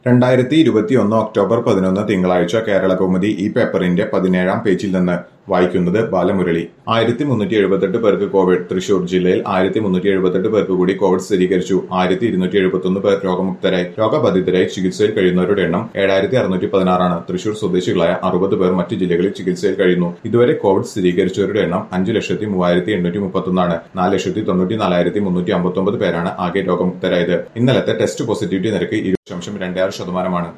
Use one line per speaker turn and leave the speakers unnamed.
രണ്ടായിരത്തി ഇരുപത്തിയൊന്ന് ഒക്ടോബർ പതിനൊന്ന് തിങ്കളാഴ്ച കേരള കൗമുദി ഈ പേപ്പറിന്റെ പതിനേഴാം പേജിൽ നിന്ന് വായിക്കുന്നത് ബാലമുരളി ആയിരത്തി മുന്നൂറ്റി എഴുപത്തെട്ട് പേർക്ക് കോവിഡ് തൃശൂർ ജില്ലയിൽ ആയിരത്തി മുന്നൂറ്റി എഴുപത്തെട്ട് പേർക്ക് കൂടി കോവിഡ് സ്ഥിരീകരിച്ചു ആയിരത്തി ഇരുന്നൂറ്റി എഴുപത്തൊന്ന് പേർ രോഗമുക്തരായി രോഗബാധിതരായി ചികിത്സയിൽ കഴിയുന്നവരുടെ എണ്ണം ഏഴായിരത്തി അറുന്നൂറ്റി പതിനാറാണ് തൃശൂർ സ്വദേശികളായ അറുപത് പേർ മറ്റ് ജില്ലകളിൽ ചികിത്സയിൽ കഴിയുന്നു ഇതുവരെ കോവിഡ് സ്ഥിരീകരിച്ചവരുടെ എണ്ണം അഞ്ച് ലക്ഷത്തി മൂവായിരത്തി എണ്ണൂറ്റി മുപ്പത്തൊന്നാണ് നാല് ലക്ഷത്തി തൊണ്ണൂറ്റി നാലായിരത്തി മുന്നൂറ്റി അമ്പത്തൊമ്പത് പേരാണ് ആകെ രോഗമുക്തരായത് ഇന്നലത്തെ ടെസ്റ്റ് പോസിറ്റിവിറ്റി നിരക്ക് ഇരുപത് ദശാംശം രണ്ട് ആറ് ശതമാനമാണ്